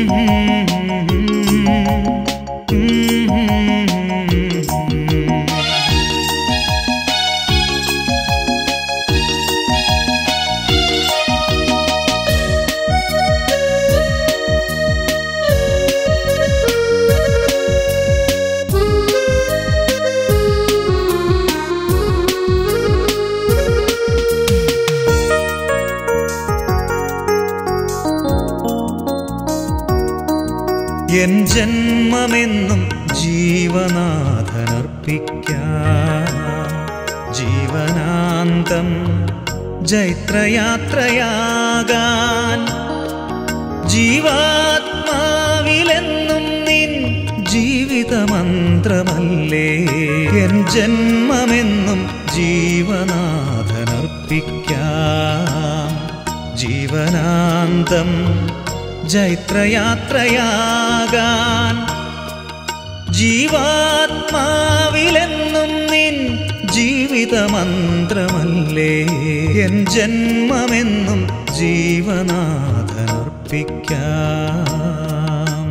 N ജന്മമെന്നും ജീവനാഥനർപ്പിക്കാം ജീവനാന്തം ജൈത്രയാത്രയാകാൻ ജീവാത്മാവിലെന്നും നിൻ ജീവിതമന്ത്രമല്ലേ N ജന്മമെന്നും ജീവനാഥനർപ്പിക്കാം ജീവനാന്തം ജൈത്രയാത്രയാകാൻ ജീവാത്മാവിലെന്നും നിൻ ജീവിതമന്ത്രമല്ലേ എൻ ജന്മമെന്നും ജീവനാഥനർപ്പിക്കാം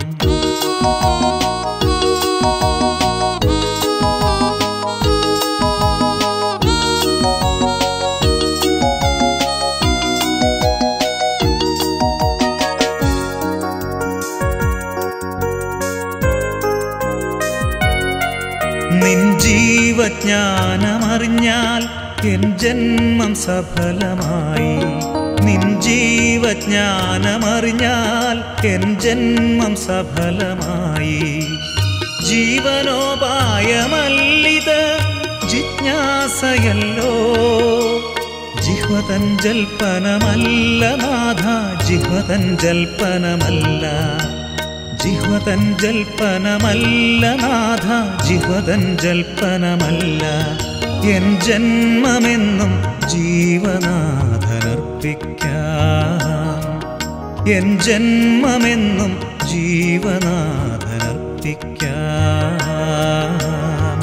നിൻ ജീവജ്ഞാനമറിഞ്ഞാൽ എൻ ജന്മം സഫലമായി നിൻ ജീവജ്ഞാനമറിഞ്ഞാൽ എൻ ജന്മം സഫലമായി ജീവനോപായമല്ലിത് ജിജ്ഞാസയല്ലോ ജിഹ്വതൻ ജൽപ്പനമല്ല നാഥ ജിഹ്വതൻ ജൽപ്പനമല്ല ജിഹ്വതൻ ജൽപ്പനമല്ല നാഥ ജിഹ്വതൻ ജൽപ്പനമല്ല എൻ ജന്മമെന്നും ജീവനാഥനർപ്പിക്കാം എൻ ജന്മമെന്നും ജീവനാഥനർപ്പിക്കാം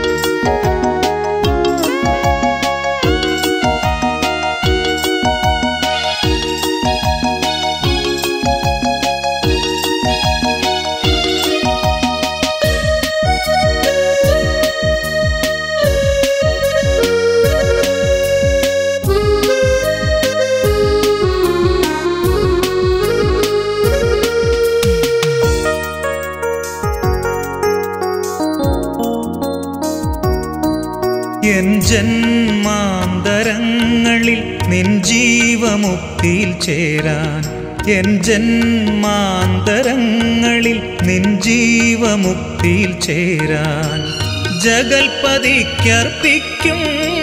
എൻ ജന്മാന്തരങ്ങളിൽ നിൻ ജീവമുക്തിയിൽ ചേരാൻ എൻ ജന്മാന്തരങ്ങളിൽ നിൻ ജീവമുക്തിയിൽ ചേരാൻ ജഗൽപതിക്കർപ്പിക്കും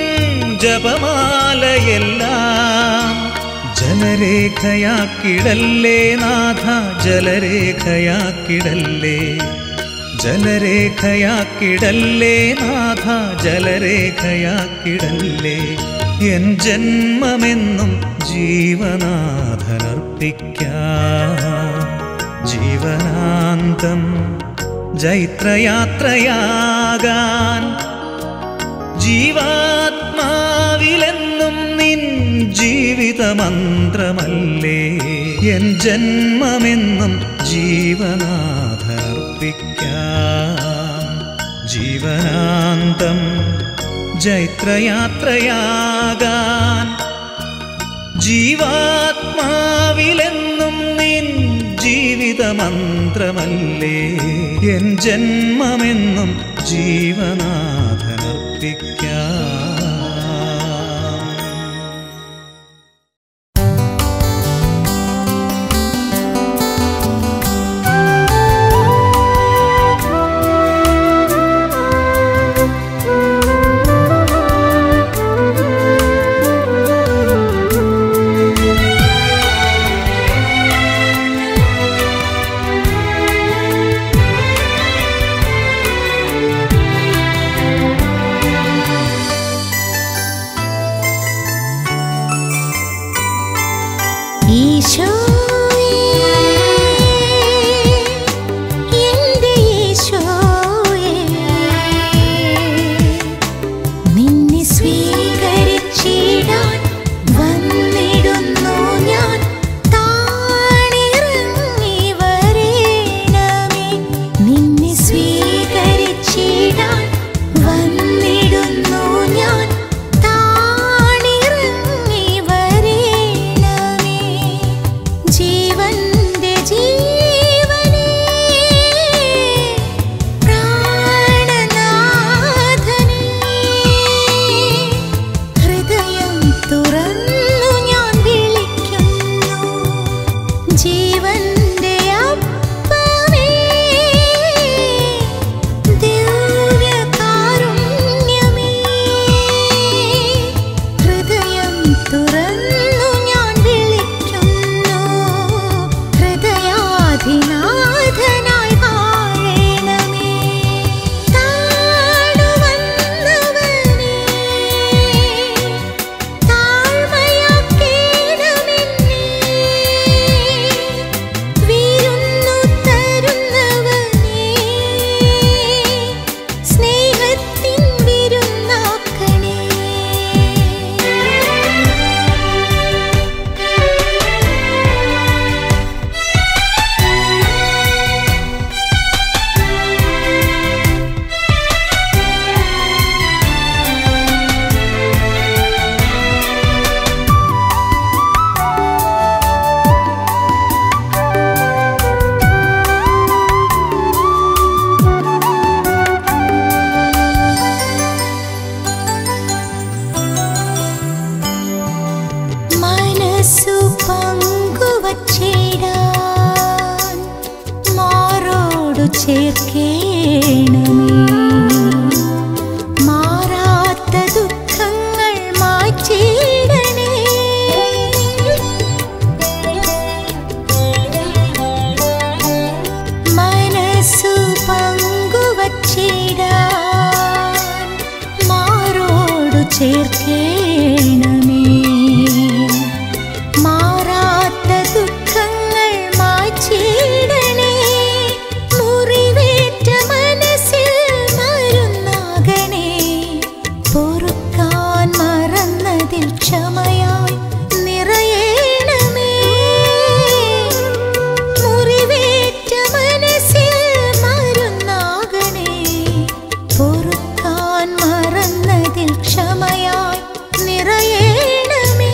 ജപമാലയെല്ലാം ജലരേഖയാക്കിടല്ലേ നാഥ ജലരേഖയാക്കിടല്ലേ ജലരേഖയാക്കിടല്ലേ നാഥ ജലരേഖയാക്കിടല്ലേ എൻ ജന്മമെന്നും ജീവനാഥനർപ്പിക്കാം ജീവനാന്തം ജൈത്രയാത്രയാകാൻ ജീവാത്മാവിലെന്നും നിൻ ജീവിതമന്ത്രമല്ലേ എൻ ജന്മമെന്നും ജീവനാഥർപ്പിക്കാം ജീവനാന്തം ജൈത്രയാത്രയാകാൻ ജീവാത്മാവിലെന്നും നിൻ ജീവിതമന്ത്രമല്ലേ എൻ ജന്മമെന്നും ജീവനാഥനർപ്പിക്കാം ജീവന്റെ അപ്പമേ ദിവ്യകാരുണ്യമേ ഹൃദയം തുറന്നു ഞാൻ വിളിക്കുന്നു ഹൃദയാധിനാഥനായി വാഴണമേ താണുവന്നവനേ താഴ്മയാക്കേണമെന്നേ വീരുന്നു തരുന്നവനേ സ്നേഹത്തിൻ വിരുന്നാക്കണേ മനസ്സു പങ്കുവച്ചിടാൻ മാറോടു ചേർക്കേണമേ മാറാത്ത ദുഃഖങ്ങൾ മാറ്റിയിടണേ മനസ്സു പങ്കുവച്ചിടാൻ മാറോടു ചേർക്കേണമേ മാറാത്ത ദുഃഖങ്ങൾ മാറ്റിയിടണേ മുറിവേറ്റ മനസ്സിൽ മരുന്നാകണേ പൊറുക്കാൻ മറന്നതിൽ ക്ഷമയായി നിറയേണമേ മുറിവേറ്റ മനസ്സിൽ മരുന്നാകണേ പൊറുക്കാൻ മറന്നതിൽ ക്ഷമയായി നിറയേണമേ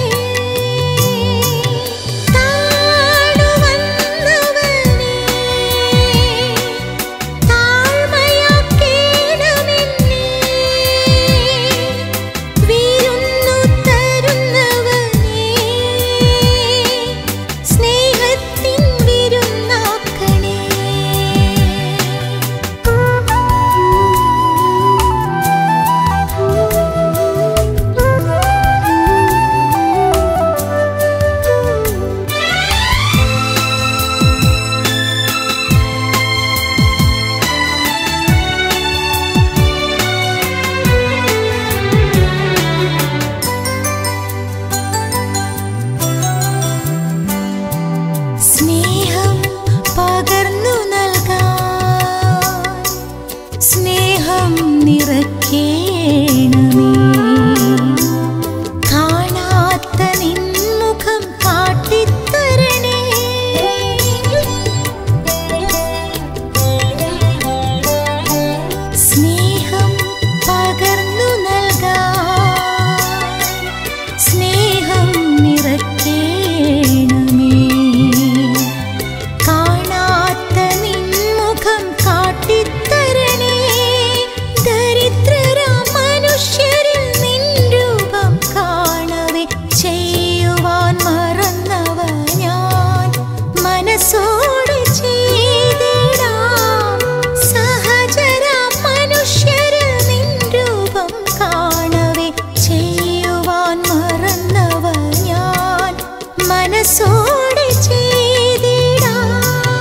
താണുവന്നവനേ താഴ്മയാക്കേണമെന്നേ വീരുന്നു തരുന്നവനേ സ്നേഹത്തിൻ വിരുന്നാക്കണേ സ്നേഹം പകർന്നു നൽകാൻ സ്നേഹം നിറക്കേണമേ കാണാത്ത നിൻമുഖം കാട്ടിത്തരണേ സ്നേഹം പകർന്നു നൽകാൻ സ്നേഹം നിറക്കേണമേ കാണാത്ത നിൻമുഖം കാട്ടിത്തരണേ ദരിദ്രരാം മനുഷ്യരിൽ നിൻ രൂപം കാണവേ ചെയ്യുവാൻ മറന്നവ ഞാൻ മനസ്സോടെ ചെയ്തിടാം സഹചരാം മനുഷ്യരിൽ നിൻ രൂപം കാണവേ ചെയ്യുവാൻ മറന്നവ ഞാൻ മനസ്സോടെ ചെയ്തിടാം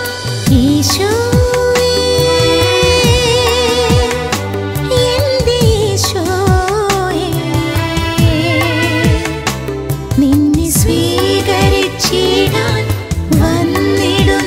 ഈശോയേ എൻ്റെ ഈശോയേ നിന്നെ സ്വീകരിച്ചിടാൻ വന്നിടുന്നു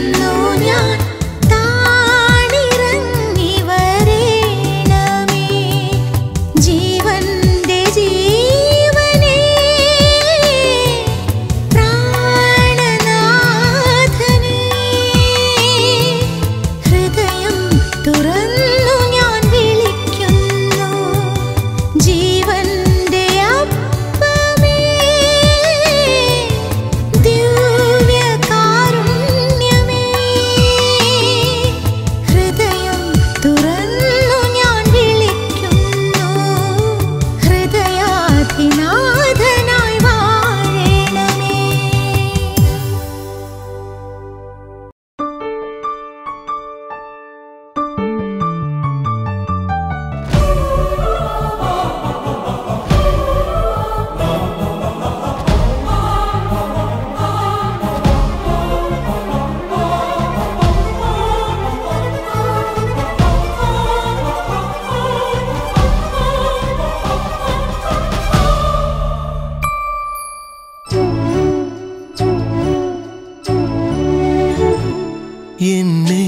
എന്നെ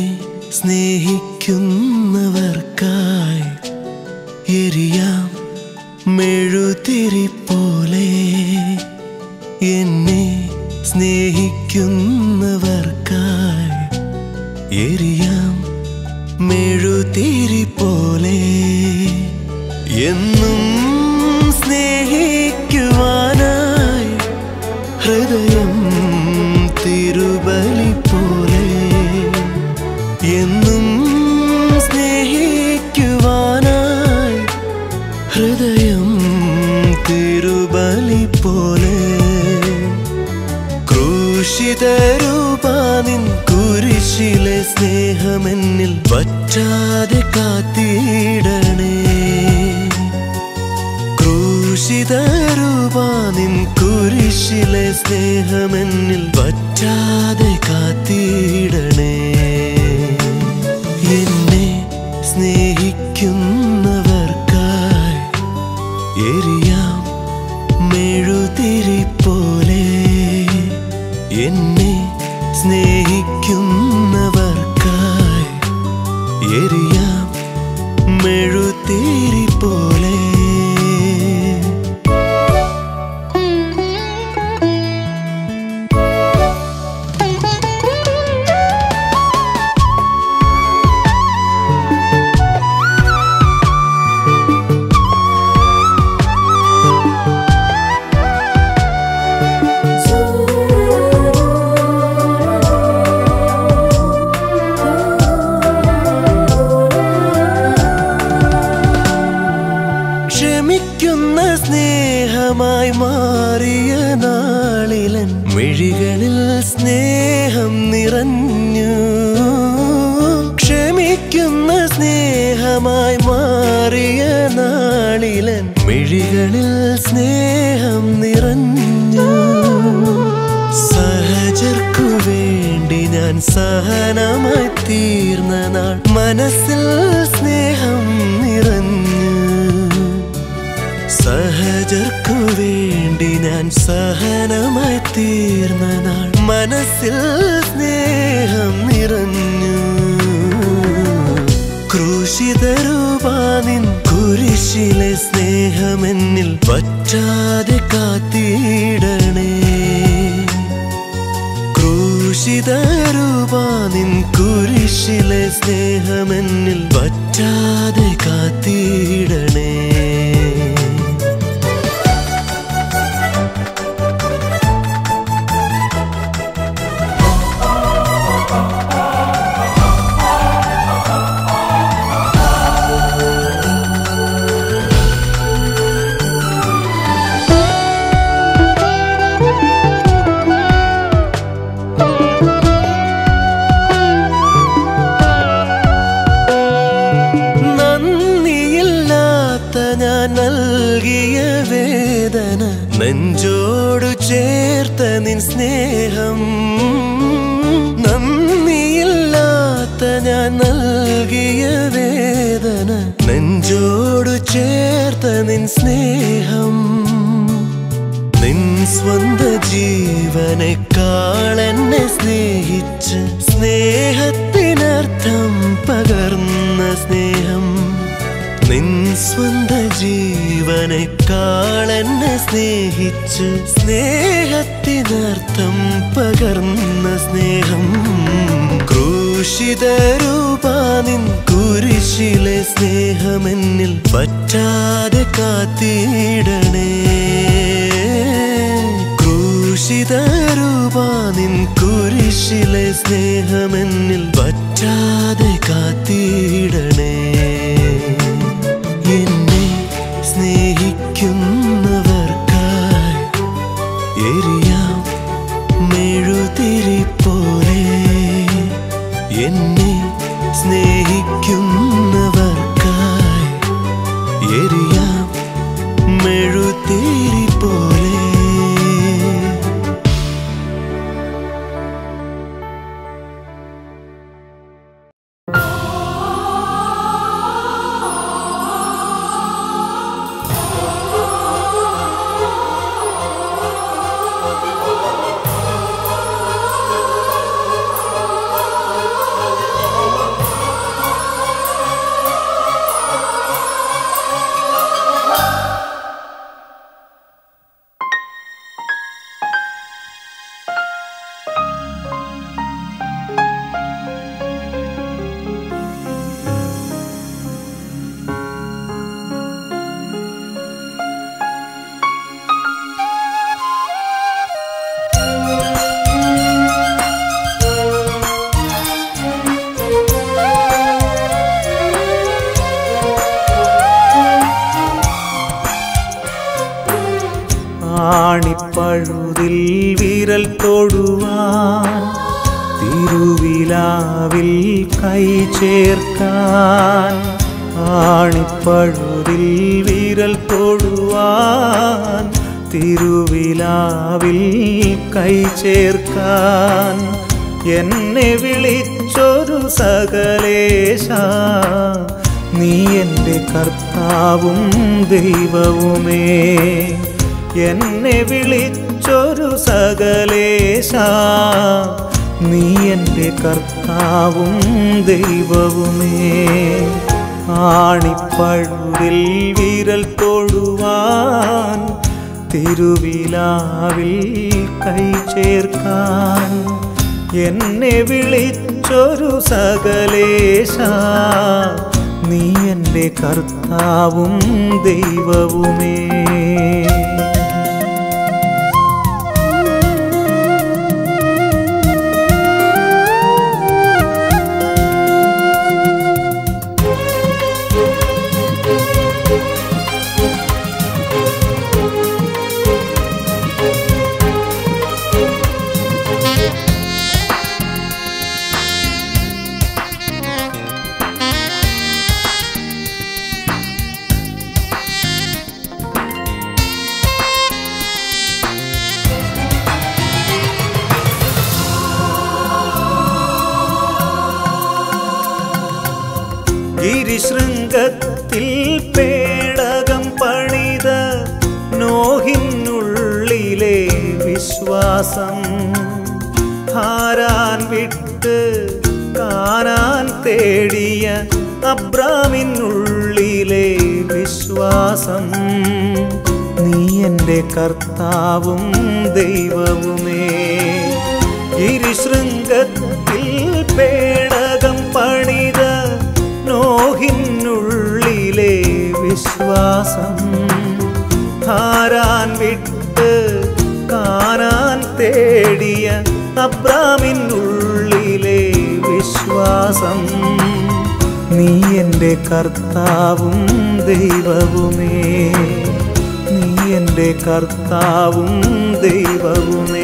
സ്നേഹിക്കുന്നവർക്കായി എരിയാം മെഴുതിരി പോലെ എന്നെ സ്നേഹിക്കുന്നവർക്കായി എരിയാം മെഴുതിരി പോലെ എന്നും സ്നേഹിക്കുവാനായി ഹൃദയം തിരുബലി പോലെ എന്നും സ്നേഹിക്കുവാനായി ഹൃദയം തിരുബലി പോലെ ക്രൂശിതരൂപാനിൻ കുരിശിലെ സ്നേഹമെന്നിൽ വറ്റാതെ കാത്തിടണേ ക്രൂശിതരൂപാനിൻ കുരിശിലെ സ്നേഹമെന്നിൽ വറ്റാതെ കാത്തിടണേ എന്നെ സ്നേഹിക്കുന്നവർക്കായി എരിയാം മെഴുതിരി പോലെ എന്നെ സ്നേഹിക്കുന്നവർക്കായി എരിയാം മെഴുതിരി പോലെ ക്ഷമിക്കുന്ന സ്നേഹമായി മാറിയ നാളിലൻ മിഴികളിൽ സ്നേഹം നിറഞ്ഞു ക്ഷമിക്കുന്ന സ്നേഹമായി മാറിയ നാളിലൻ മിഴികളിൽ സ്നേഹം നിറഞ്ഞു സഹജർക്കു വേണ്ടി ഞാൻ സഹനമായി തീർന്ന നാൾ മനസ്സിൽ സ്നേഹം നിറഞ്ഞു സഹജർക്കു വേണ്ടി ഞാൻ സഹനമായി തീർന്ന നാൾ മനസ്സിൽ സ്നേഹം നിറഞ്ഞു ക്രൂശിതരൂപാനിൻ കുരിശിലെ സ്നേഹമെന്നിൽ പറ്റാതെ കാത്തിടണേ ക്രൂശിതരൂപാനിൻ കുരിശിലെ സ്നേഹമെന്നിൽ പറ്റാതെ കാത്തിടണേ നന്ദിയില്ലാത്ത ഞാൻ നൽകിയ വേദന നെഞ്ചോടു ചേർത്ത നിൻ സ്നേഹം നന്ദിയില്ലാത്ത ഞാൻ നൽകിയ വേദന നെഞ്ചോടു ചേർത്ത നിൻ സ്നേഹം നിൻ സ്വന്ത ജീവനേക്കാൾ എന്നെ സ്നേഹിച്ച് സ്നേഹത്തിനർത്ഥം പകർന്ന സ്നേഹം നിൻ സ്വന്ത ജീവനേക്കാൾ എന്നെ സ്നേഹിച്ച് സ്നേഹത്തിനർത്ഥം പകർന്ന സ്നേഹം ക്രൂശിതരൂപാനിൻ കുരിശിലെ സ്നേഹമെന്നിൽ പറ്റാതെ കാത്തിടണേ ക്രൂശിതരൂപാനിൻ കുരിശിലെ സ്നേഹമെന്നിൽ പറ്റാതെ കാത്തിടണേ എന്നെ സ്നേഹിക്കുന്നവർക്കായി എരിയാം മെഴുതിരി പോലെ എന്നെ സ്നേഹിക്കുന്നവർക്കായി എരിയാം മെഴുതിരി പോലെ ആ ആണിപ്പഴുതിൽ വിരൽ തൊടുവാൻ തിരുവിലാവിൽ കൈ ചേർക്കാൻ ആണിപ്പഴുതിൽ വിരൽ തൊടുവാൻ തിരുവിലാവിൽ കൈ ചേർക്കാൻ എന്നെ വിളിച്ചൊരു സകലേശ നീ എൻ്റെ കർത്താവും ദൈവവുമേ എന്നെ വിളിച്ചൊരു സകലേശ നീ എൻ്റെ കർത്താവും ദൈവവുമേ ആണിപ്പഴുതിൽ വിരൽ തൊടുവാൻ തിരുവിലാവിൽ കൈ ചേർക്കാൻ എന്നെ വിളിച്ചൊരു സകലേശ നീ എൻ്റെ കർത്താവും ദൈവവുമേ ഗിരിശൃംഗത്തിൽ പേടകം പണിത നോഹിനുള്ളിലെ വിശ്വാസം ഹാരാൻ വിട്ട് കാണാൻ തേടിയ അബ്രാമിനുള്ളിലെ വിശ്വാസം നീ എൻ്റെ കർത്താവും ദൈവവുമേ ഗിരിശൃംഗത്തിൽ പേടകം പണിത നോഹിനുള്ളിലെ വിശ്വാസം ഹാരാൻ വിട്ട് കാണാൻ തേടിയ അബ്രാമിനുള്ളിലെ വിശ്വാസം നീ എൻ്റെ കർത്താവും ദൈവവുമേ നീ എൻ്റെ കർത്താവും ദൈവവുമേ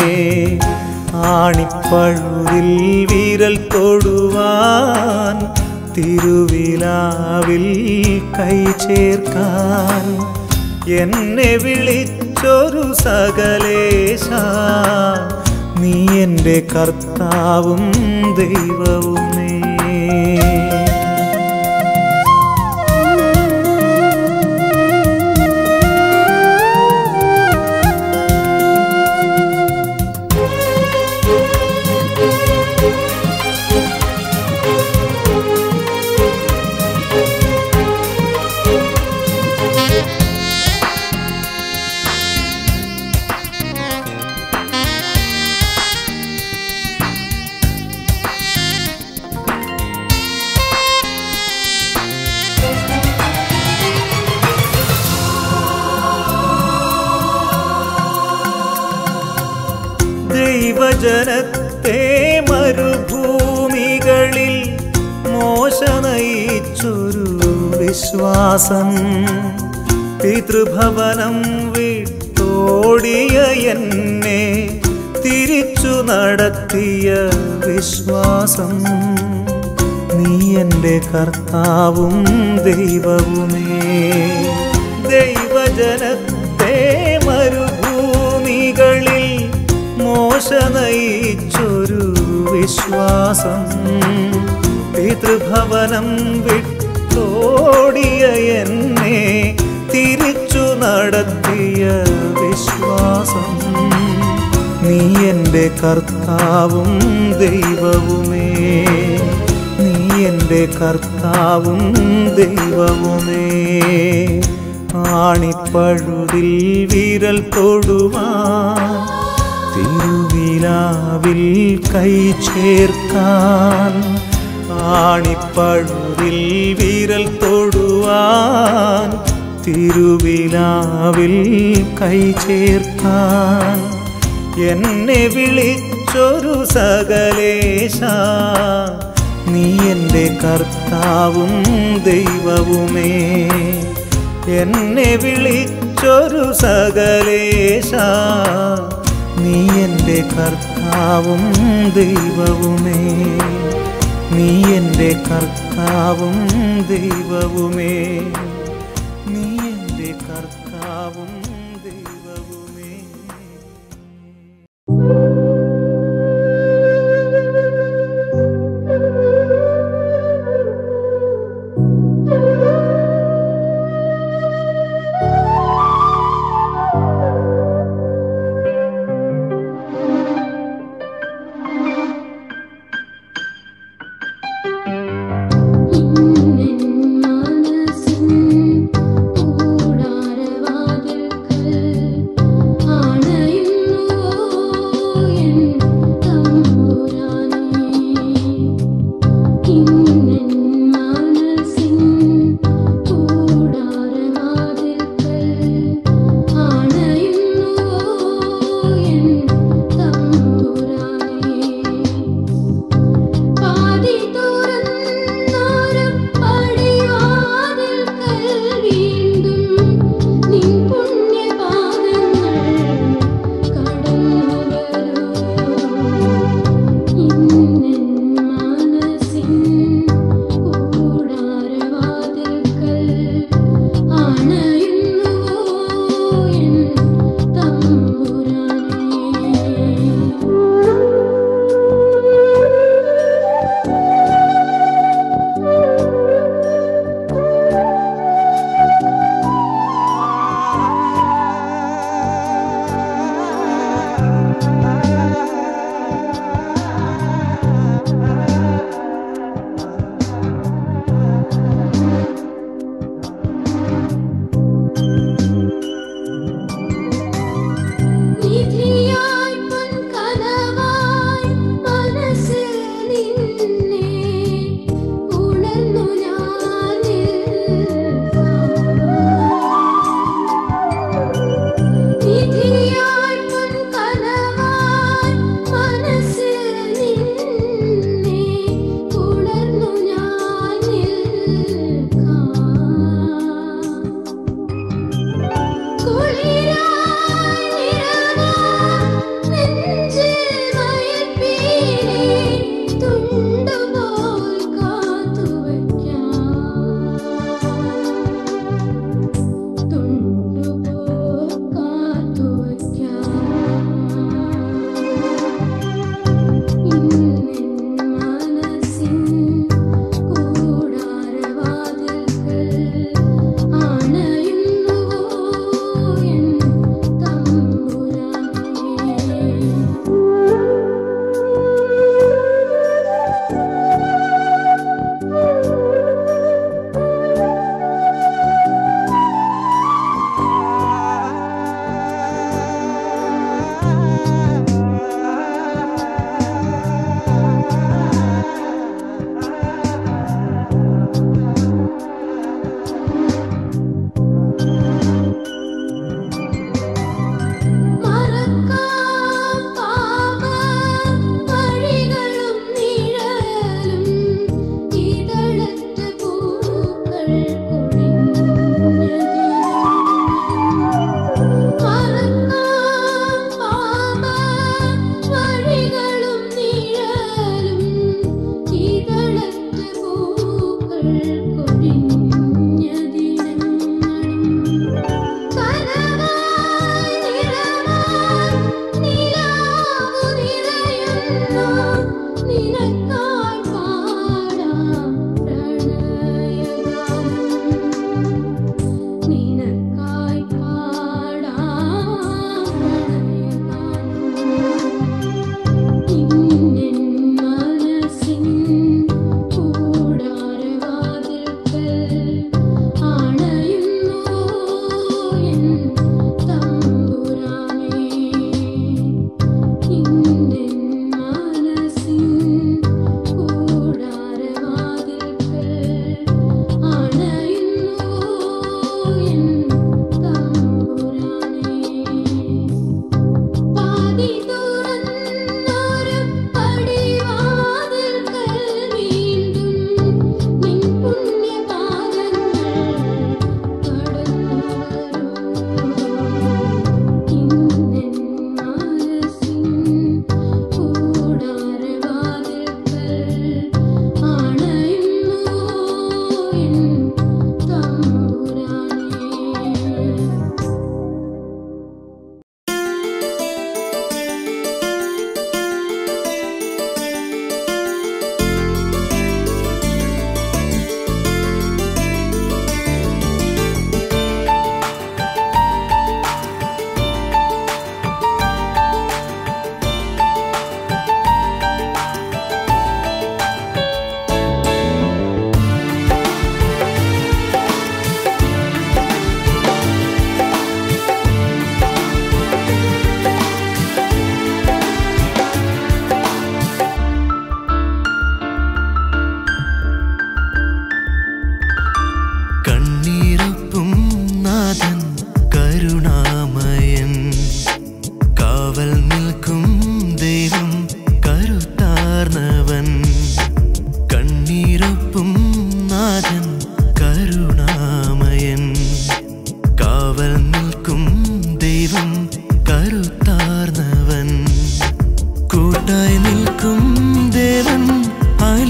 ആണിപ്പഴുതിൽ വിരൽ തൊടുവാൻ തിരുവിലാവിൽ കൈ ചേർക്കാൻ എന്നെ വിളിച്ചൊരു സകലേശ നീ എൻ്റെ കർത്താവും ദൈവവുമേ ദൈവജനത്തെ മരുഭൂമികളിൽ മോശ നയിച്ചൊരു വിശ്വാസം പിതൃഭവനം വിട്ടോടിയ എന്നെ തിരിച്ചു നടത്തിയ വിശ്വാസം നീ എൻ്റെ കർത്താവും ദൈവവുമേ ദൈവജനത്തെ മരുഭൂമികളിൽ മോശ നയിച്ചൊരു വിശ്വാസം പിതൃഭവനം വിട്ടോടിയ എന്നെ തിരിച്ചു നടത്തിയ വിശ്വാസം നീ എൻ്റെ കർത്താവും ദൈവവുമേ നീ എൻ്റെ കർത്താവും ദൈവവുമേ ആണിപ്പഴുതിൽ വിരൽ തൊടുവാൻ തിരുവിലാവിൽ കൈ ചേർക്കാൻ ആണിപ്പഴുതിൽ വിരൽ തൊടുവാൻ തിരുവിലാവിൽ കൈ ചേർക്കാൻ എന്നെ വിളിച്ചൊരു സകലേശ നീ എൻ്റെ കർത്താവും ദൈവവുമേ എന്നെ വിളിച്ചൊരു സകലേശ നീ എൻ്റെ കർത്താവും ദൈവവുമേ നീ എൻ്റെ കർത്താവും ദൈവവുമേ നീ എൻ്റെ കർത്താവും ദൈവവുമേ മനസ്സിൻ കൂടാരവാതിൽക്കൽ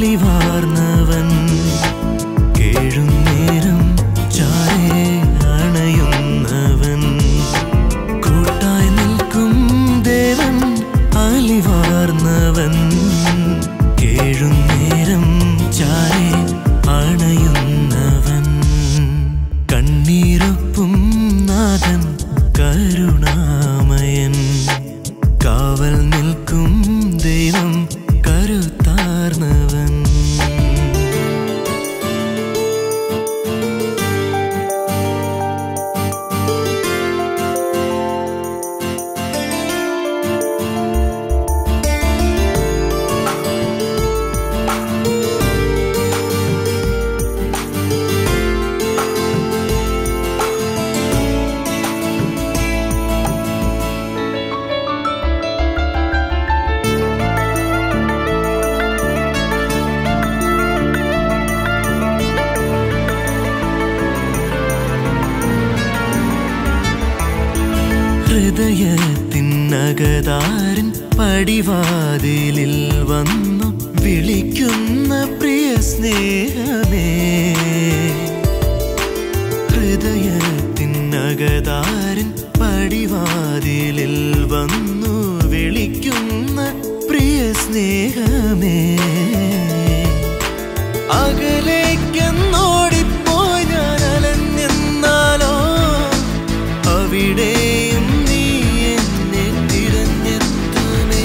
അലിവാർന്നവൻ കേഴുന്നേരം ചാരേ അണയുന്നവൻ കൂട്ടായി നിൽക്കും ദേവൻ അലിവാർന്നവൻ കേഴുന്നേരം ചാരേ അണയുന്നവൻ കണ്ണീരൊപ്പും നാഥൻ കരുണാമയൻ കാവൽ നിൽക്കും ദൈവം കരുത്താർന്നവൻ ഹൃദയത്തിനകതാരൻ പടിവാതിലിൽ വന്നു വിളിക്കുന്ന പ്രിയ സ്നേഹമേ ഹൃദയത്തിനകതാരൻ പടിവാതിലിൽ വന്നു വിളിക്കുന്ന പ്രിയ സ്നേഹമേ അകലേക്കെന്നോടിപ്പോയി ഞാൻ അലഞ്ഞെന്നാലോ അവിടെയും നീ എന്നെ തിരഞ്ഞെത്തുമേ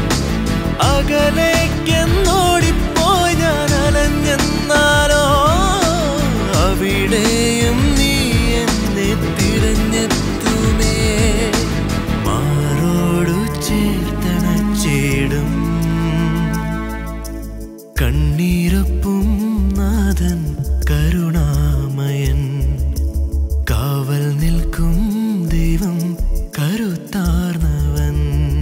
അകലേക്കെന്നോടിപ്പോയി ഞാൻ അലഞ്ഞെന്നാലോ അവിടെയും നീ എന്നെ തിരഞ്ഞെത്തുമേ മാറോടു ചേർത്തണച്ചേടും കണ്ണീരൊപ്പും നാഥൻ കരുണാമയൻ കാവൽ നിൽക്കും ദൈവം കരുത്താർന്നവൻ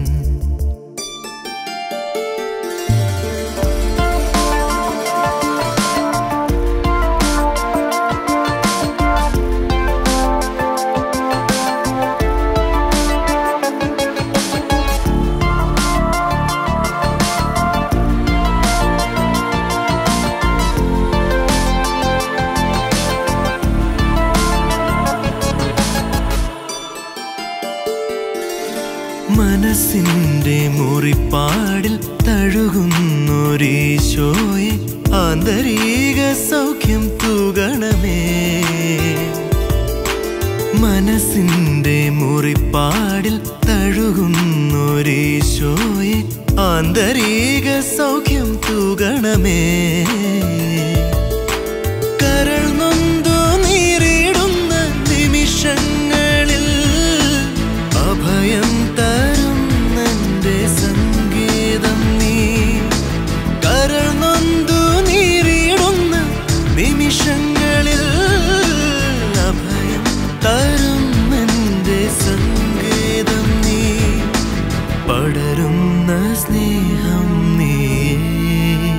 മനസ്സിന്റെ മുറിപ്പാടിൽ തഴുകുന്നൊരീശോയെ ആന്തരിക സൗഖ്യം തൂകണമേ മനസ്സിന്റെ മുറിപ്പാടിൽ തഴുകുന്നൊരീശോയെ ആന്തരിക സൗഖ്യം തൂകണമേ കരൾ നൊന്തു നീറിടുന്ന നിമിഷങ്ങളിൽ അഭയം തരും നിന്റെ സംഗീതം നീ കരൾ നൊന്തു നീറിടുന്ന നിമിഷങ്ങളിൽ അഭയം തരും നിന്റെ സംഗീതം നീ പടരുന്ന സ്നേഹം നീയേ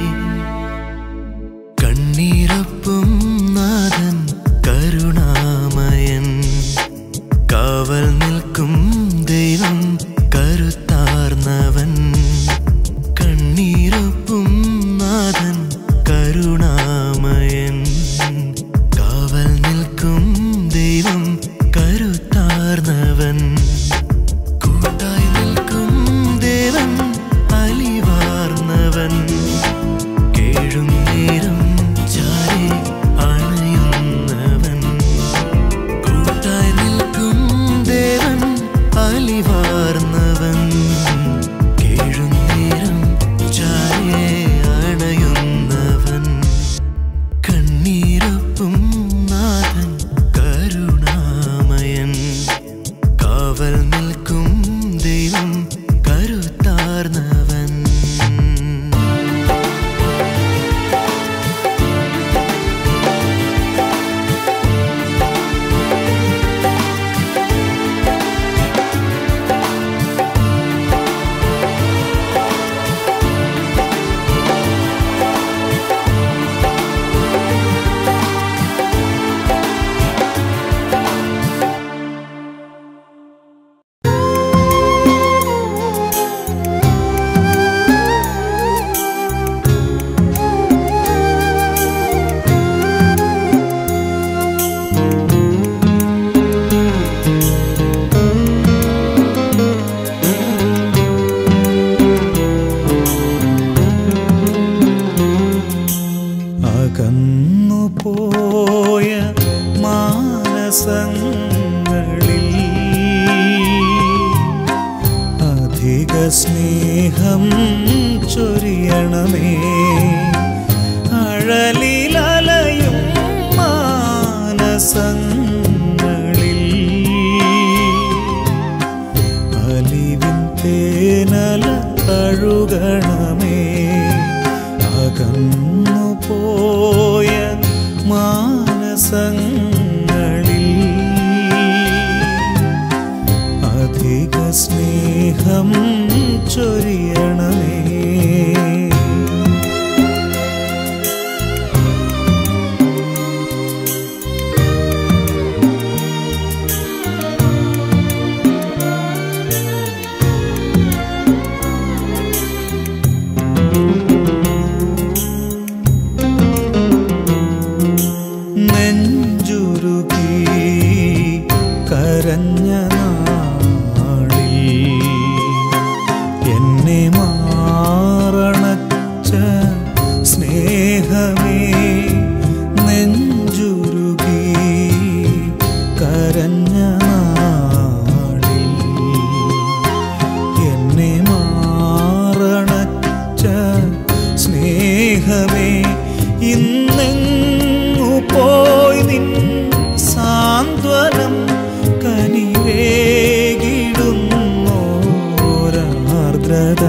കണ്ണീരൊപ്പും നാഥൻ കരുണാമയൻ കാവൽ നിൽക്കും ദൈവം കരുത്താർന്നവൻ കണ്ണീരൊപ്പും നാഥൻ കരുണാമയൻ കാവൽ നിൽക്കും ദൈവം കരുത്താർന്നവൻ കൂട്ടായി നിൽക്കും ദേവൻ അലിവാർന്നവൻ കേഴുന്നേരം ചാരി അണയുന്നവൻ കൂട്ടായി നിൽക്കും ദേവൻ അലിവാർന്നവൻ കേഴുന്നേരം ചാരി അണയുന്നവൻ കണ്ണീരൊപ്പും നാഥൻ കരുണാമയൻ കാവൽ നിൽക്കും ദൈവം കരുത്താർന്നവൻ അകന്നുപോയ മാനസങ്ങളിൽ അധിക സ്നേഹം ചൊരിയണമേ നെഞ്ചുരുകി കരഞ്ഞ നാളിൽ എന്നെ മാറണച്ച സ്നേഹമേ നെഞ്ചുരുകി കരഞ്ഞ നാളിൽ എന്നെ മാറണച്ച സ്നേഹമേ ഇന്നെങ്ങു പോയി നിൻ സാന്ത്വനം കനിവേകിടുന്നോരാർദ്രത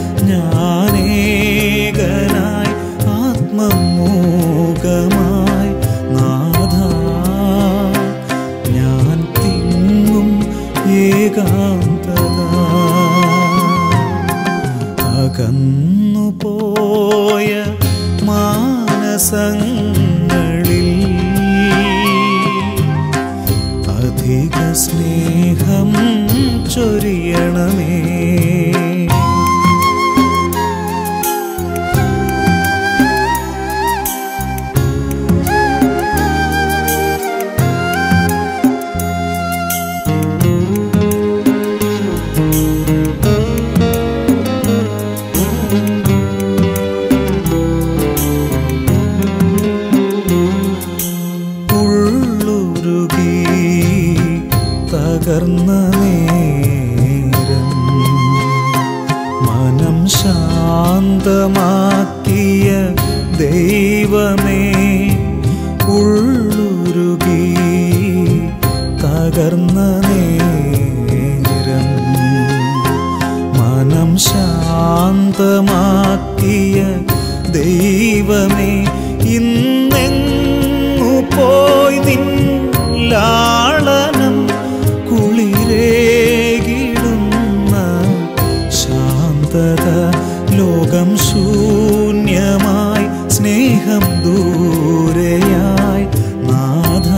ഞാനേകനായി ആത്മമൂകമായി നാഥ ഞാൻ തിങ്ങും ഏകാന്തത അകന്നുപോയ മാനസങ്ങളിൽ അധിക സ്നേഹം ചൊരിയണമേ ഉള്ളുരുകി തകർന്ന നേരം മനം ശാന്തമാക്കിയ ദൈവമേ ഉള്ളുരുകി തകർന്ന നേരം മനം ശാന്തമാക്കിയ ദൈവമേ ഇന്നെങ്ങു പോയി നിൻ ലാളനം കുളിരേകിടുന്ന ശാന്തത ലോകം ശൂന്യമായി സ്നേഹം ദൂരെയായി നാഥ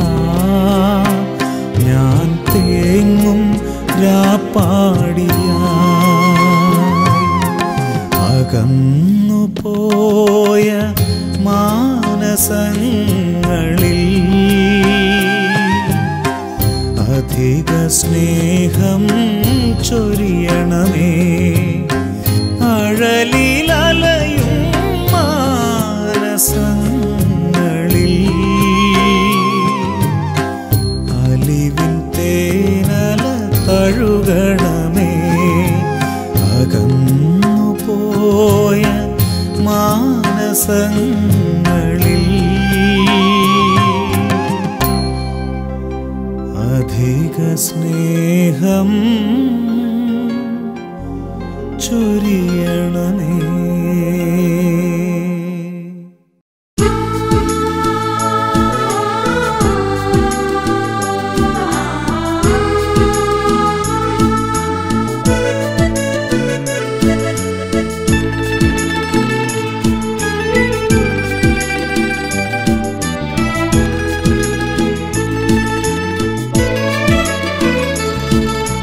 ഞാൻ തേങ്ങും രാപ്പാടിയായി അകന്നുപോയ മാനസങ്ങളിൽ അധിക സ്നേഹം ചൊരിയണമേ അഴലിലലയും മാനസങ്ങളിൽ അലിവിൻ തേനല തഴുകണമേ അകന്നുപോയ മാനസങ്ങളിൽ അധിക സ്നേഹം ചൊരിയണമേ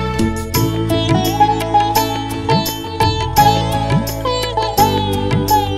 ും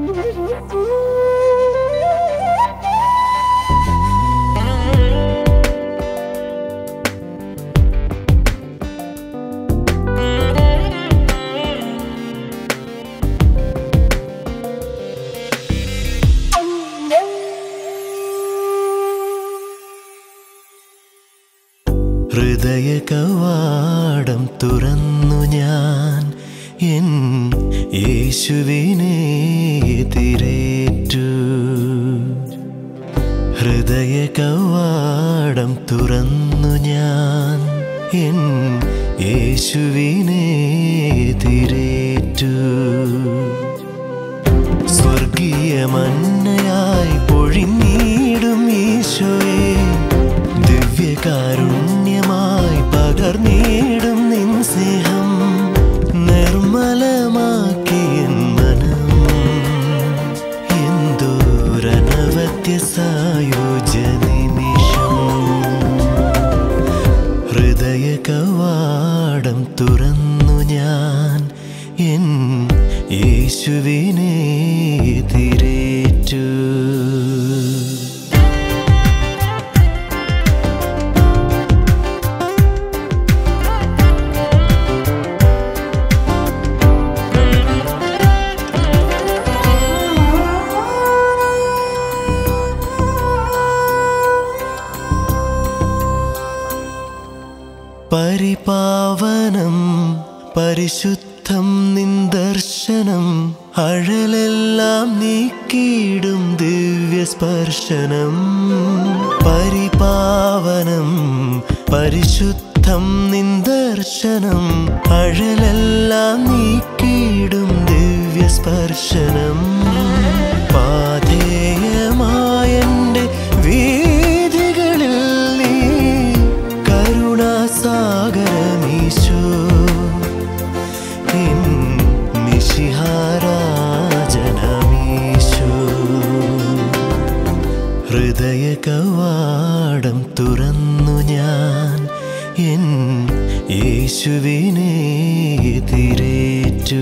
ഹൃദയ കവാടം തുറന്നു ഞാൻ എൻ യേശുവിനെ എതിരേറ്റു ഹൃദയ കവാടം തുറന്നു ഞാൻ എൻ യേശുവിനെ എതിരേറ്റു സ്വർഗീയ മന്നയായി പൊഴിഞ്ഞിടും ഈശോയെ ദിവ്യകാരുണ്യമായി പകർന്നിടും നിൻ സ്നേഹം നിർമ്മലമാക്കിയൻ മനം എന്തോരനവത്യ സായോജ നിമിഷം ഹൃദയ കവാടം തുറന്നു ഞാൻ എൻ യേശുവിനെ എതിരേറ്റു പരിപാവനം പരിശുദ്ധം നിൻ ദർശനം അഴലെല്ലാം നീക്കിയിടും ദിവ്യസ്പർശനം പരിപാവനം പരിശുദ്ധം നിൻ ദർശനം അഴലെല്ലാം നീക്കിയിടും ദിവ്യസ്പർശനം പാധേയമായന്റെ വീതികളിൽ നീ കരുണാസാഗരമീശോ എൻ മിശിഹാരാജനമീശോ ഹൃദയ കവാടം തുറന്നു ഞാൻ എൻ യേശുവിനെ എതിരേറ്റു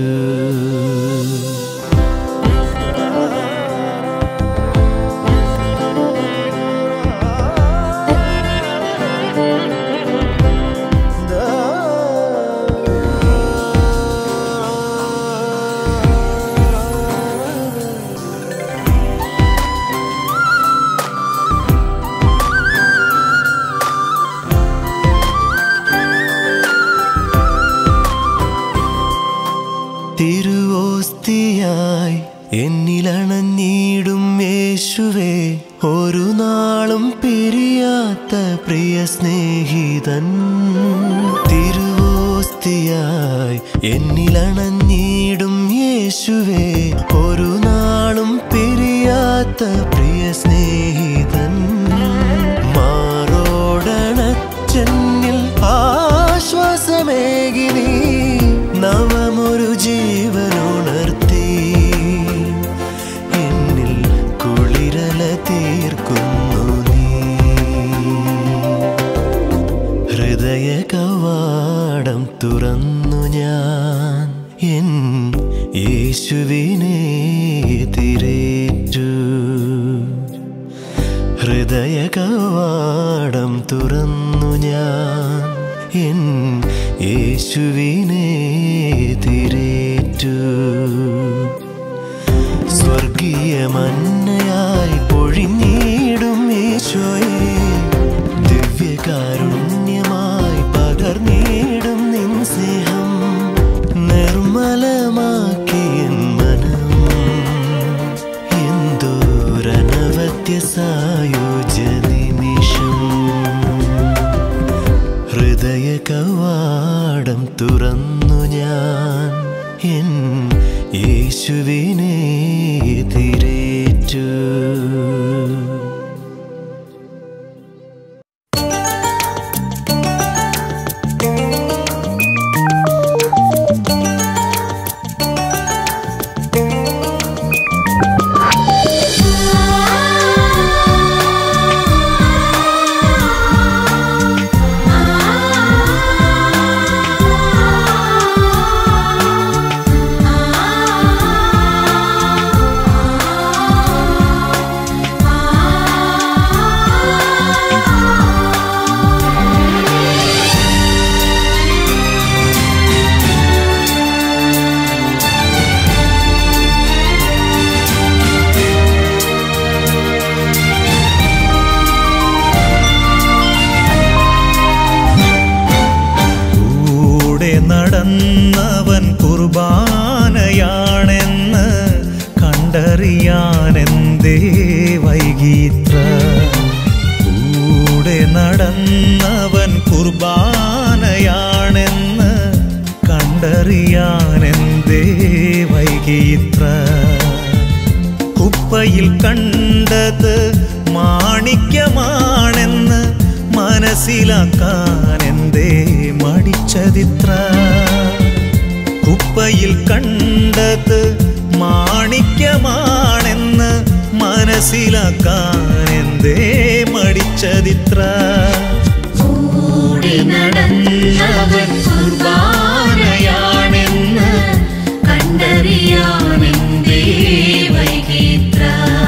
തിരുവോസ്തിയായി എന്നിലണഞ്ഞിടും യേശുവേ ഒരു നാളും പിരിയാത്ത പ്രിയ സ്നേഹിതൻ തിരുവോസ്തിയായി എന്നിലണഞ്ഞിടും യേശുവേ ഒരു നാളും പിരിയാത്ത പ്രിയ സ്നേഹിതൻ മാറോടണച്ചെന്നിൽ ആശ്വാസമേകിനി നവമൊരു ജീവനുണർത്തി എന്നിൽ കുളിരല തീർക്കുന്നു നീ ഹൃദയ കവാടം തുറന്നു ഞാൻ എൻ യേശുവിനെ എതിരേറ്റു ഹൃദയ കവാടം തുറന്നു ഞാൻ എൻ യേശുവിനെ എതിരേറ്റു സ്വർഗീയ മന്നയായി പൊഴിഞ്ഞിടും ഈശോയെ ദിവ്യകാരുണ്യമായി പകർന്നിടും നിൻ സ്നേഹം നിർമ്മലമാക്കിയൻ മനം എന്തോരനവത്യ സായോജ നിമിഷം ഹൃദയ കവാടം തുറന്നു ഞാൻ എൻ യേശുവിനെ എതിരേറ്റു ആ കണ്ടറിയാനെന്തേ വൈകിത്ര കൂടെ നടന്നവൻ കുർബാനയാണെന്ന് കണ്ടറിയാനെന്തേ വൈകിത്ര കുപ്പയിൽ കണ്ടത് മാണിക്യമാണെന്ന് മനസ്സിലാക്കാൻ എന്തേ മടിച്ചതിത്ര കുപ്പയിൽ കണ്ടത് മാണിക്യമാണെന്ന് മനസ്സിലാക്കാൻ എന്തേ മടിച്ചതിത്ര കൂടെ നടന്നവൻ കുർബാനയാണെന്ന് കണ്ടറിയാനെന്തേ വൈകിത്ര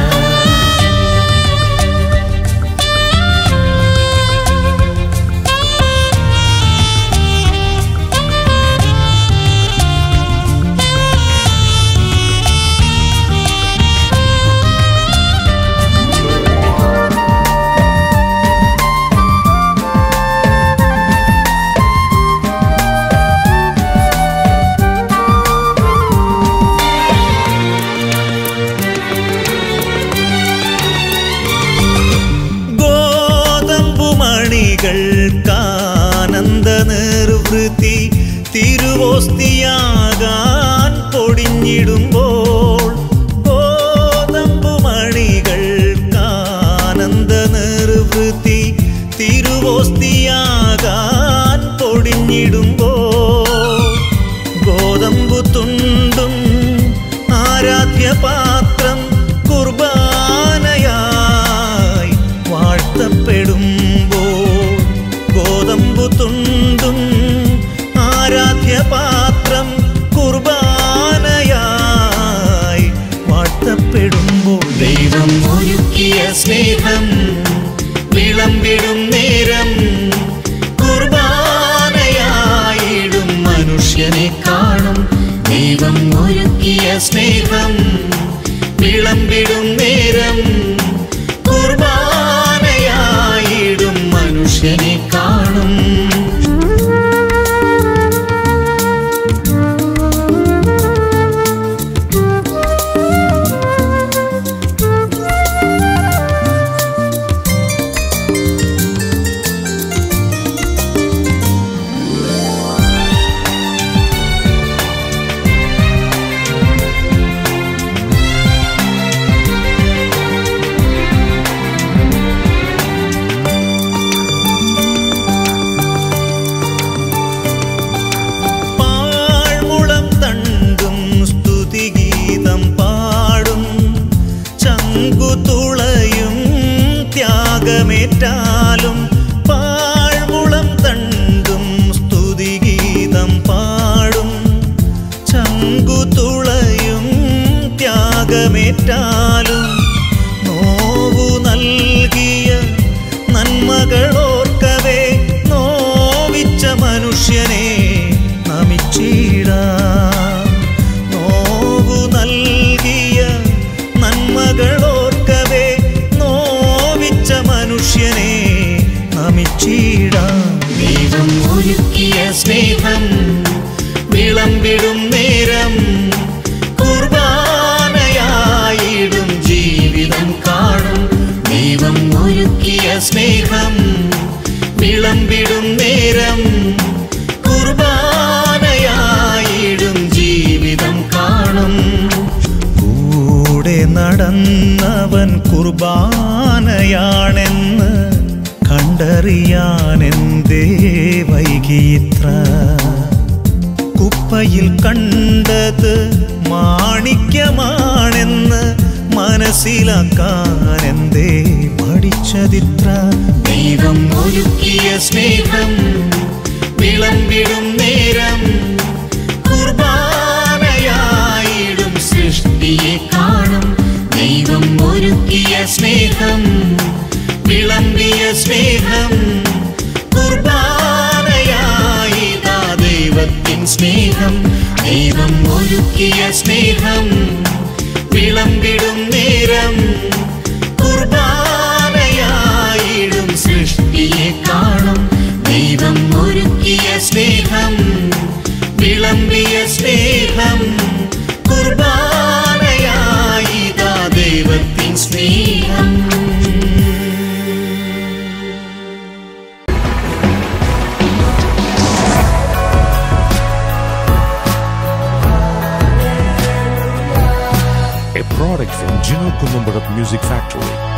ഗോതമ്പുമണികൾക്കാനന്ദ നിർവൃത്തി തിരുവോസ്തിയാകാൻ പൊടിഞ്ഞിടുമ്പോൾ ഗോതമ്പുമണികൾക്കാനന്ദ നിർവൃത്തി തിരുവോസ്തിയാകാൻ പൊടിഞ്ഞിടുമ്പോൾ ഗോതമ്പു തുണ്ടും ആരാധ്യപാത്രം കുർബാനയായി വാഴ്ത്തപ്പെടുമ്പോൾ ഗോതമ്പു തുണ്ടും ആരാധ്യപാത്രം കുർബാനയായി വാഴ്ത്തപ്പെടുമ്പോൾ ദൈവം ഒരുക്കിയ സ്നേഹം വിളമ്പിടും നേരം കുർബാനയായിടും മനുഷ്യനെ കാണും ദൈവം ഒരുക്കിയ സ്നേഹം വിളമ്പിടും നേരം കുർബാനയായിടും മനുഷ്യനെ കാണും പാഴ്മുളം തണ്ടും സ്തുതിഗീതം പാടും ചങ്കുതുളയും ത്യാഗമേറ്റാലും പാഴ്മുളം തണ്ടും സ്തുതിഗീതം പാടും ചങ്കുതുളയും ത്യാഗമേറ്റാലും നോവു നൽകിയ നന്മകളോർക്കവേ നോവിച്ച മനുഷ്യനെ നമിച്ചിടാം നോവു നൽകിയ നന്മകളോർക്കവേ നോവിച്ച മനുഷ്യനെ നമിച്ചിടാം ദൈവം ഒരുക്കിയ സ്നേഹം വിളമ്പിടും നേരം കുർബാനയായിടും ജീവിതം കാണും ദൈവം ഒരുക്കിയ സ്നേഹം വിളമ്പിടും നേരം കുർബാനയായിടും ജീവിതം കാണും കൂടെ നടന്നവൻ കുർബാനയാണെന്ന് കണ്ടറിയാനെന്തേ വൈകിത്ര കുപ്പയിൽ കണ്ടത് മാണിക്യമാണെന്ന് മനസ്സിലാക്കാൻ എന്തേ മടിച്ചതിത്ര ദൈവം ഒരുക്കിയ സ്നേഹം വിളമ്പിടും നേരം കുർബാനയായിടും സൃഷ്ടിയെ കാണും ദൈവം ഒരുക്കിയ സ്നേഹം വിളമ്പിയ സ്നേഹം കുർബാനയായിതാ ദൈവത്തിൻ സ്നേഹം ദൈവം ഒരുക്കിയ സ്നേഹം വിളമ്പിടും നേരം കുർബാനയായിടും സൃഷ്ടിയെ കാണും ദൈവം ഒരുക്കിയ സ്നേഹം വിളമ്പിയ സ്നേഹം കുർബാനയായിതാ ദൈവ Tambarat Music Factory.